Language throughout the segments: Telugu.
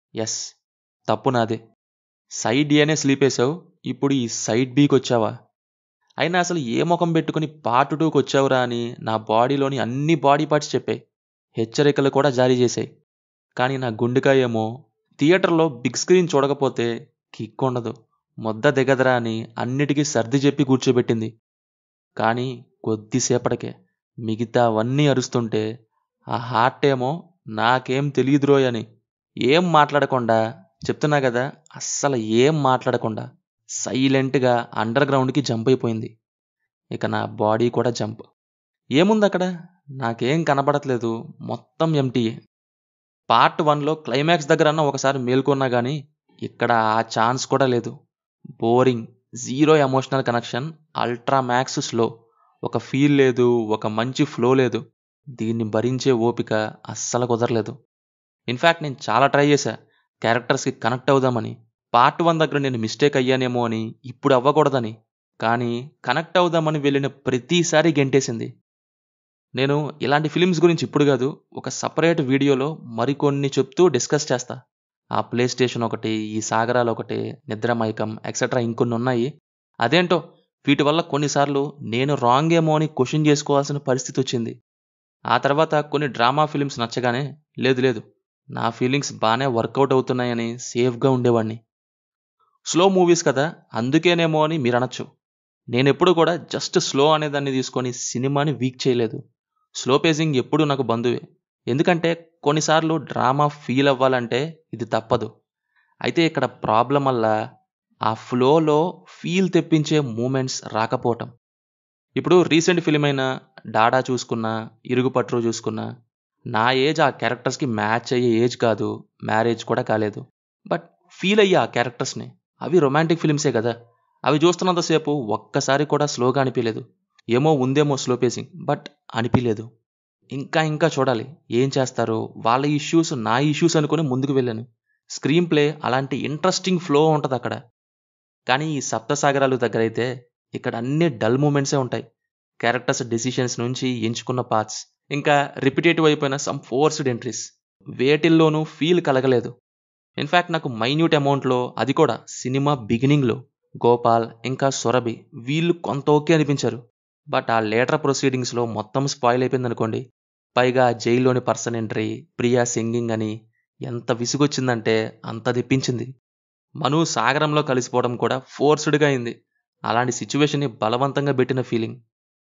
ఎస్ తప్పు నాదే సైడ్ ఏనే స్లీప్ వేసావు ఇప్పుడు ఈ సైడ్ బీకి వచ్చావా అయినా అసలు ఏ ముఖం పెట్టుకుని పార్ట్ టూకి వచ్చావురా అని నా బాడీలోని అన్ని బాడీ పార్ట్స్ చెప్పాయి హెచ్చరికలు కూడా జారీ చేశాయి కానీ నా గుండెకాయ ఏమో థియేటర్లో బిగ్ స్క్రీన్ చూడకపోతే కిక్ ఉండదు ముద్ద దిగదరా అని అన్నిటికీ సర్ది చెప్పి కూర్చోబెట్టింది కానీ కొద్దిసేపటికే మిగతావన్నీ అరుస్తుంటే ఆ హార్ట్ ఏమో నాకేం తెలియదురోయ్ అని ఏం మాట్లాడకుండా చెప్తున్నా కదా అస్సలు ఏం మాట్లాడకుండా సైలెంట్గా అండర్ గ్రౌండ్కి జంప్ అయిపోయింది ఇక నా బాడీ కూడా జంప్ ఏముంది అక్కడ నాకేం కనబడట్లేదు మొత్తం ఎంటీయే పార్ట్ వన్లో క్లైమాక్స్ దగ్గర అన్న ఒకసారి మేల్కొన్నా కానీ ఇక్కడ ఆ ఛాన్స్ కూడా లేదు boring zero emotional connection ultra max slow ఒక ఫీల్ లేదు ఒక మంచి ఫ్లో లేదు దీన్ని భరించే ఓపిక అస్సలు కుదరలేదు ఇన్ఫ్యాక్ట్ నేను చాలా ట్రై చేశా క్యారెక్టర్స్కి కనెక్ట్ అవుదామని పార్ట్ వన్ దగ్గర నేను మిస్టేక్ అయ్యానేమో అని ఇప్పుడు అవ్వకూడదని కానీ కనెక్ట్ అవుదామని వెళ్ళిన ప్రతిసారి గెంటేసింది నేను ఇలాంటి ఫిలిమ్స్ గురించి ఇప్పుడు కాదు ఒక సపరేట్ వీడియోలో మరికొన్ని చెప్తూ డిస్కస్ చేస్తా ఆ ప్లే స్టేషన్ ఒకటి ఈ సాగరాలు ఒకటి నిద్రమైకం ఎక్సెట్రా ఇంకొన్ని ఉన్నాయి అదేంటో వీటి వల్ల కొన్నిసార్లు నేను రాంగ్ ఏమో అని క్వశ్చన్ చేసుకోవాల్సిన పరిస్థితి వచ్చింది ఆ తర్వాత కొన్ని డ్రామా ఫిలిమ్స్ నచ్చగానే లేదు లేదు నా ఫీలింగ్స్ బాగానే వర్కౌట్ అవుతున్నాయని సేఫ్గా ఉండేవాడిని స్లో మూవీస్ కదా అందుకేనేమో అని మీరు అనొచ్చు నేను ఎప్పుడు కూడా జస్ట్ స్లో అనేదాన్ని తీసుకొని సినిమాని వీక్ చేయలేదు స్లో పేసింగ్ ఎప్పుడు నాకు బంధువే ఎందుకంటే కొన్నిసార్లు డ్రామా ఫీల్ అవ్వాలంటే ఇది తప్పదు అయితే ఇక్కడ ప్రాబ్లం వల్ల ఆ ఫ్లోలో ఫీల్ తెప్పించే మూమెంట్స్ రాకపోవటం ఇప్పుడు రీసెంట్ ఫిలిం అయిన డాడా చూసుకున్నా ఇరుగుపట్రు చూసుకున్నా నా ఏజ్ ఆ క్యారెక్టర్స్కి మ్యాచ్ అయ్యే ఏజ్ కాదు మ్యారేజ్ కూడా కాలేదు బట్ ఫీల్ అయ్యా ఆ క్యారెక్టర్స్ని అవి రొమాంటిక్ ఫిలిమ్సే కదా అవి చూస్తున్నంతసేపు ఒక్కసారి కూడా స్లోగా అనిపించలేదు ఏమో ఉందేమో స్లో పేసింగ్ బట్ అనిపించలేదు ఇంకా ఇంకా చూడాలి ఏం చేస్తారో వాళ్ళ ఇష్యూస్ నా ఇష్యూస్ అనుకుని ముందుకు వెళ్ళాను స్క్రీన్ ప్లే అలాంటి ఇంట్రెస్టింగ్ ఫ్లో ఉంటుంది అక్కడ కానీ ఈ సప్తసాగరాలు దగ్గర అయితే ఇక్కడ అన్ని డల్ మూమెంట్సే ఉంటాయి క్యారెక్టర్స్ డెసిషన్స్ నుంచి ఎంచుకున్న పార్ట్స్ ఇంకా రిపిటేటివ్ అయిపోయిన సమ్ ఫోర్స్డ్ ఎంట్రీస్ వేటిల్లోనూ ఫీల్ కలగలేదు ఇన్ఫ్యాక్ట్ నాకు మైన్యూట్ అమౌంట్లో అది కూడా సినిమా బిగినింగ్లో గోపాల్ ఇంకా సురభి వీళ్ళు కొంత ఓకే అనిపించారు బట్ ఆ లేటర్ ప్రొసీడింగ్స్లో మొత్తం స్పాయిల్ అయిపోయింది అనుకోండి పైగా జైల్లోని పర్సన్ ఎంట్రీ ప్రియా సింగింగ్ అని ఎంత విసుగొచ్చిందంటే అంత తెప్పించింది మను సాగరంలో కలిసిపోవడం కూడా ఫోర్స్డ్గా అయింది అలాంటి సిచ్యువేషన్ని బలవంతంగా పెట్టిన ఫీలింగ్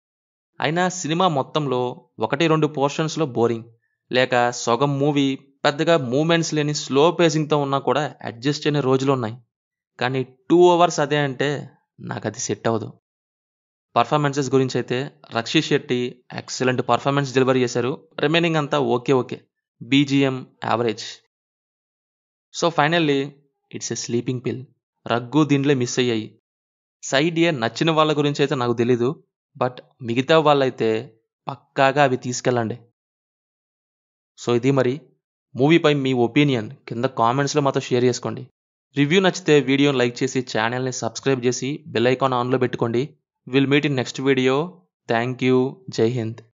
అయినా సినిమా మొత్తంలో ఒకటి రెండు పోర్షన్స్లో బోరింగ్ లేక సగం మూవీ పెద్దగా మూమెంట్స్ లేని స్లో పేసింగ్తో ఉన్నా కూడా అడ్జస్ట్ అయిన రోజులు ఉన్నాయి కానీ టూ అవర్స్ అదే అంటే నాకు అది సెట్ అవ్వదు పర్ఫార్మెన్సెస్ గురించి అయితే Rakshit Shetty excellent performance delivery చేశారు రిమైనింగ్ అంతా okay okay BGM average so finally it's a sleeping pill రగ్గు దీంట్లో మిస్ అయ్యాయి సైడ్ ఏ నచ్చిన వాళ్ళ గురించి అయితే నాకు తెలీదు బట్ మిగతా వాళ్ళైతే పక్కాగా అవి తీసుకెళ్ళండి సో ఇది మరి మూవీపై మీ ఒపీనియన్ కింద కామెంట్స్లో మాతో షేర్ చేసుకోండి రివ్యూ నచ్చితే వీడియోని లైక్ చేసి ఛానల్ని సబ్స్క్రైబ్ చేసి బెల్ ఐకాన్ ఆన్లో పెట్టుకోండి will meet in next video thank you Jai Hind